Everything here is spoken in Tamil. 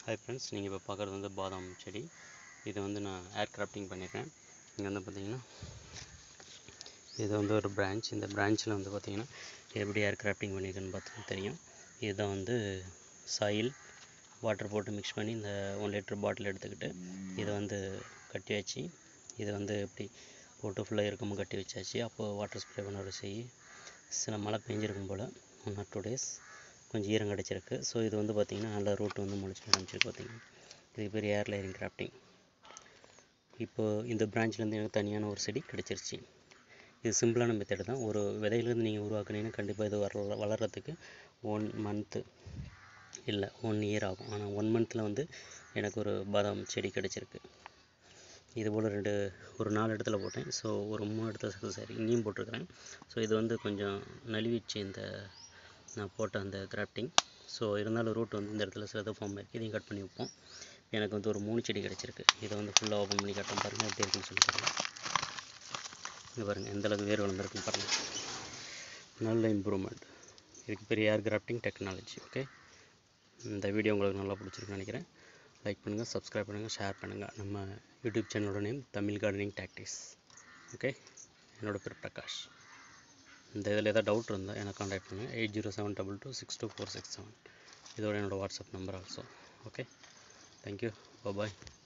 ஹாய் ஃப்ரெண்ட்ஸ் நீங்கள் இப்போ பார்க்குறது வந்து பாதாம் செடி இது வந்து நான் ஏர் கிராஃப்டிங் பண்ணியிருக்கேன் இங்கே வந்து பார்த்தீங்கன்னா இது வந்து ஒரு பிரான்ச் இந்த பிரான்ச்சில் வந்து பார்த்தீங்கன்னா எப்படி ஏர் கிராஃப்டிங் பண்ணியிருக்கேன்னு பார்த்தா தெரியும் இதுதான் வந்து சாயில் வாட்டர் போட்டு மிக்ஸ் பண்ணி இந்த ஒன் லிட்டர் பாட்டில் எடுத்துக்கிட்டு இதை வந்து கட்டி வச்சு இதை வந்து எப்படி போட்டு ஃபுல்லாக இருக்கமும் கட்டி வச்சாச்சு அப்போது வாட்டர் ஸ்ப்ரே பண்ண செய்ய சில மழை பெஞ்சிருக்கும் போல் ஒன் ஆர் டூ டேஸ் கொஞ்சம் ஈரம் கிடச்சிருக்கு ஸோ இது வந்து பார்த்திங்கன்னா நல்ல ரூட் வந்து முளைச்சி ஆரம்பிச்சிருக்கு பார்த்திங்கன்னா இதுக்கு பேர் ஏர் லேயரிங் கிராஃப்டிங் இப்போது இந்த பிரான்ச்லேருந்து எனக்கு தனியான ஒரு செடி கிடச்சிருச்சு இது சிம்பிளான மெத்தட் தான் ஒரு விதையிலேருந்து நீங்கள் உருவாக்குனீங்கன்னா கண்டிப்பாக இது வர வளர்கிறதுக்கு ஒன் மந்த்து இல்லை ஒன் இயர் ஆகும் ஆனால் ஒன் மந்தில் வந்து எனக்கு ஒரு பாதாம் செடி கிடச்சிருக்கு இது போல் ரெண்டு ஒரு நாலு இடத்துல போட்டேன் ஸோ ஒரு மூணு இடத்துல சக்ஸஸ் ஆகி இங்கேயும் போட்டிருக்கிறேன் ஸோ இது வந்து கொஞ்சம் நழுவிச்சு இந்த நான் போட்ட அந்த கிராஃப்டிங் ஸோ இருந்தாலும் ரூட் வந்து இந்த இடத்துல சிலது ஃபார்ம் இருக்குது இதையும் கட் பண்ணி வைப்போம் எனக்கு வந்து ஒரு மூணு செடி கிடச்சிருக்கு இதை வந்து ஃபுல்லாக ஓப்பன் பண்ணி காட்டும் பாருங்கள் எப்படி இருக்குன்னு சொல்லி பாருங்கள் இங்கே பாருங்கள் எந்த அளவுக்கு வேர் வளர்ந்துருக்குன்னு பாருங்கள் நல்ல இம்ப்ரூவ்மெண்ட் இதுக்கு பெரிய ஏர் கிராஃப்டிங் டெக்னாலஜி ஓகே இந்த வீடியோ உங்களுக்கு நல்லா பிடிச்சிருக்குன்னு நினைக்கிறேன் லைக் பண்ணுங்கள் சப்ஸ்கிரைப் பண்ணுங்கள் ஷேர் பண்ணுங்கள் நம்ம யூடியூப் சேனலோட name Tamil gardening tactics okay என்னோட பேர் பிரகாஷ் இந்த இதில் ஏதாவது டவுட் இருந்தால் எனக்கு காண்டாக்ட் பண்ணுங்கள் eight zero seven double two six two four six seven இதோட என்னோடய WhatsApp number also okay thank you பாய்